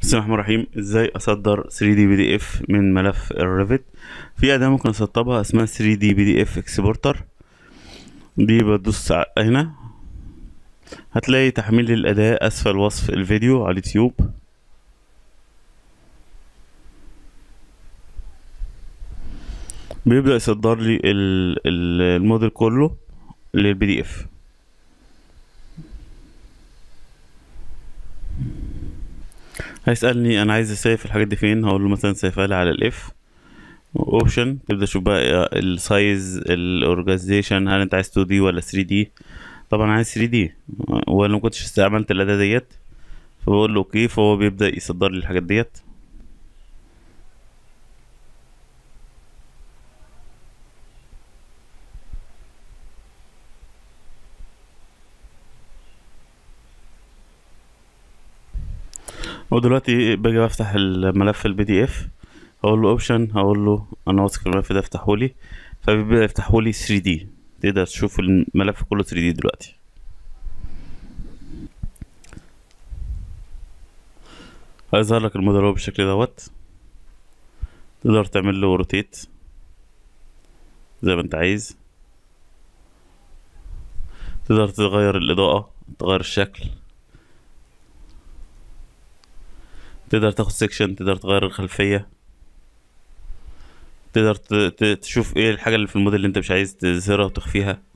بسم الله الرحمن الرحيم ازاي اصدر 3 دي بي دي اف من ملف الريفت في اداة ممكن اسطبها اسمها 3 دي بي دي اف اكسبورتر دي بدوس ع- هنا هتلاقي تحميل الاداة اسفل وصف الفيديو على اليوتيوب بيبدأ يصدر لي ال- ال- الموديل كله للبي دي اف هيسألني انا عايز اسيف الحاجات دي فين هقول له مثلا سيفها لي على الاف اوبشن تبدا تشوف بقى السايز الاورجانيزيشن هل انت عايز 2 دي ولا 3 دي طبعا عايز 3 دي ولا ما كنتش استعملت الاداه ديت فبقول له اوكي فهو بيبدا يصدر لي الحاجات ديت ودلوقتي باجي بفتح الملف البي دي اف هقول له اوبشن هقول له انا واثق الملف ده افتحه لي فبيبدا يفتحه لي 3 دي تقدر تشوف الملف كله 3 دي دلوقتي هيظهر لك الموديل هو بالشكل دوت تقدر تعمل له روتيت زي ما انت عايز تقدر تغير الاضاءة تغير الشكل تقدر تاخد سيكشن تقدر تغير الخلفية تقدر ت- ت- تشوف ايه الحاجة اللي في الموديل اللي انت مش عايز تظهرها وتخفيها